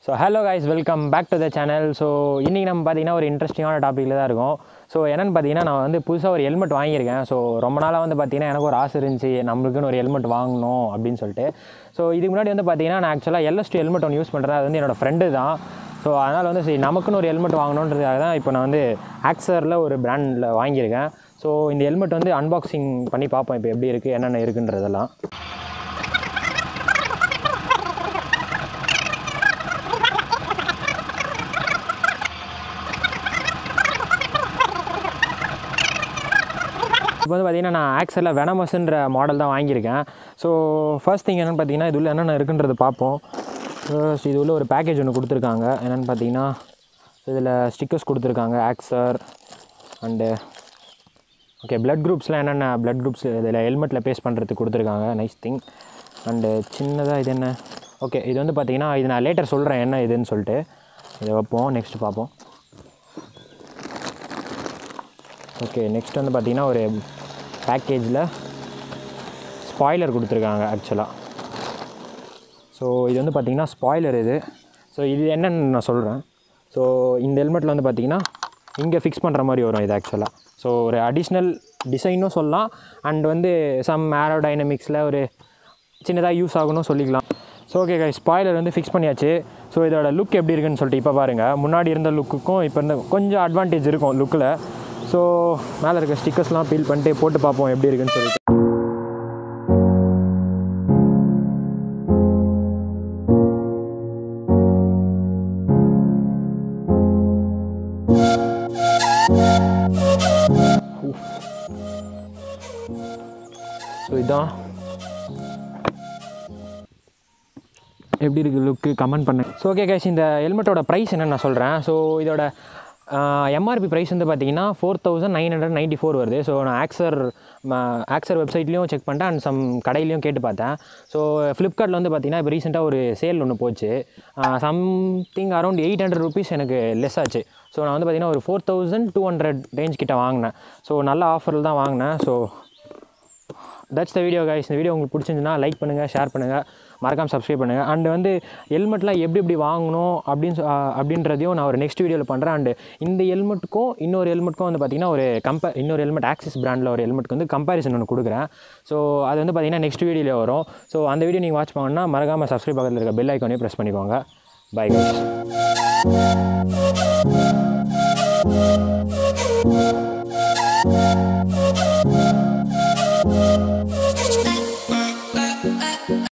so hello guys welcome back to the channel so இன்றைக்கி நம்ம பார்த்தீங்கன்னா ஒரு இன்ட்ரெஸ்டிங்கான டாப்பிக்கில் தான் இருக்கும் ஸோ என்னென்னு பார்த்தீங்கன்னா நான் வந்து புதுசாக ஒரு ஹெல்மெட் வாங்கியிருக்கேன் ஸோ ரொம்ப நாளாக வந்து பார்த்தீங்கன்னா எனக்கு ஒரு ஆசை இருந்துச்சு நம்மளுக்குன்னு ஒரு ஹெல்மெட் வாங்கணும் அப்படின்னு சொல்லிட்டு ஸோ இதுக்கு முன்னாடி வந்து பார்த்தீங்கன்னா நான் ஆக்சுவலாக எல்எஸ்டி ஹெல்மெட் ஒன்று யூஸ் பண்ணுறேன் அது வந்து என்னோட ஃப்ரெண்டு தான் ஸோ அதனால் வந்து சரி நமக்குன்னு ஒரு ஹெல்மெட் வாங்கணுன்றதுக்காக தான் இப்போ நான் வந்து ஆக்சரில் ஒரு பிராண்டில் வாங்கியிருக்கேன் ஸோ இந்த ஹெல்மெட் வந்து அன்பாக்சிங் பண்ணி பார்ப்போம் இப்போ எப்படி இருக்குது என்னென்ன இருக்குன்றதெல்லாம் இப்போ வந்து பார்த்தீங்கன்னா நான் ஆக்சரில் வெனமஸ்ன்ற மாடல் தான் வாங்கியிருக்கேன் ஸோ ஃபர்ஸ்ட் திங் என்னென்னு பார்த்தீங்கன்னா இது உள்ள என்னென்ன இருக்குன்றது பார்ப்போம் First இது உள்ள ஒரு பேக்கேஜ் ஒன்று கொடுத்துருக்காங்க என்னென்னு பார்த்தீங்கன்னா இதில் ஸ்டிக்கர்ஸ் கொடுத்துருக்காங்க ஆக்சர் அண்டு ஓகே blood குரூப்ஸ்லாம் என்னென்ன blood குரூப்ஸ் இதில் ஹெல்மெட்டில் பேஸ்ட் பண்ணுறதுக்கு கொடுத்துருக்காங்க நைஸ் திங் அண்டு சின்னதாக இது என்ன ஓகே இது வந்து பார்த்தீங்கன்னா இது நான் லேட்டர் சொல்கிறேன் என்ன இதுன்னு சொல்லிட்டு இதை வைப்போம் நெக்ஸ்ட் பார்ப்போம் ஓகே நெக்ஸ்ட் வந்து பார்த்தீங்கன்னா ஒரு பேக்கேஜில் ஸ்பாய்லர் கொடுத்துருக்காங்க ஆக்சுவலாக ஸோ இது வந்து பார்த்தீங்கன்னா ஸ்பாய்லர் இது ஸோ இது என்னன்னு நான் சொல்கிறேன் ஸோ இந்த ஹெல்மெட்டில் வந்து பார்த்தீங்கன்னா இங்கே ஃபிக்ஸ் பண்ணுற மாதிரி வரும் இது ஆக்சுவலாக ஸோ ஒரு அடிஷ்னல் டிசைனும் சொல்லலாம் அண்ட் வந்து சம் ஏரோடைனமிக்ஸில் ஒரு சின்னதாக யூஸ் ஆகணும் சொல்லிக்கலாம் ஸோ ஓகே கை ஸ்பாய்லர் வந்து ஃபிக்ஸ் பண்ணியாச்சு ஸோ இதோட லுக் எப்படி இருக்குன்னு சொல்லிட்டு இப்போ பாருங்கள் முன்னாடி இருந்த லுக்குக்கும் இப்போ இருந்த கொஞ்சம் அட்வான்டேஜ் இருக்கும் லுக்கில் ஸோ மேலே இருக்க ஸ்டிக்கர்ஸ்லாம் பீல் பண்ணிட்டு போட்டு பார்ப்போம் எப்படி இருக்குன்னு சொல்லிட்டு ஸோ இதான் எப்படி இருக்குது லுக்கு கமெண்ட் பண்ணேன் ஸோ ஓகே கேஷ் இந்த ஹெல்மெட்டோட ப்ரைஸ் என்னன்னு நான் சொல்கிறேன் ஸோ இதோட எம்ஆர்பி ப்ரைஸ் வந்து பார்த்தீங்கன்னா four thousand nine hundred ninety four வருது ஸோ நான் ஆக்சர் ஆக்சர் வெப்சைட்லேயும் செக் பண்ணிட்டேன் அண்ட் சம் கடையிலையும் கேட்டு பார்த்தேன் ஸோ ஃப்ளிப்கார்ட்டில் வந்து பார்த்தீங்கன்னா இப்போ ரீசெண்டாக ஒரு சேல் ஒன்று போச்சு something around eight hundred rupees எனக்கு லெஸ் ஆச்சு ஸோ நான் வந்து பார்த்தீங்கன்னா ஒரு four thousand two hundred range கிட்ட வாங்கினேன் ஸோ நல்ல ஆஃபரில் தான் வாங்கினேன் so that's the video guys இந்த வீடியோ உங்களுக்கு பிடிச்சிருந்துன்னா லைக் பண்ணுங்கள் ஷேர் பண்ணுங்கள் மறக்காம சப்ஸ்கிரைப் பண்ணுங்கள் அண்ட் வந்து ஹெல்மெட்லாம் எப்படி எப்படி வாங்கணும் அப்படின்னு சொ- ஆஹ் அப்படின்றதையும் நான் ஒரு நெக்ஸ்ட் வீடியோவில் பண்ணுறேன் அண்டு இந்த ஹெல்மெட்டுக்கும் இன்னொரு ஹெல்மெட்டுக்கும் வந்து பார்த்திங்கன்னா ஒரு கம்ப இன்னொரு ஹெல்மெட் ஆக்சிஸ் பிராண்டில் ஒரு ஹெல்மெட்டுக்கு வந்து கம்பேரிசன் ஒன்று கொடுக்குறேன் ஸோ அது வந்து பார்த்திங்கன்னா நெக்ஸ்ட் வீடியோவில் வரும் ஸோ அந்த வீடியோ நீங்கள் வாட்ச் பண்ணணும்னா மறக்காமல் சப்ஸ்கிரைப் பக்கத்தில் இருக்க பெல் ஐக்கானே ப்ரெஸ் பண்ணிக்கோங்க பை கைஸ்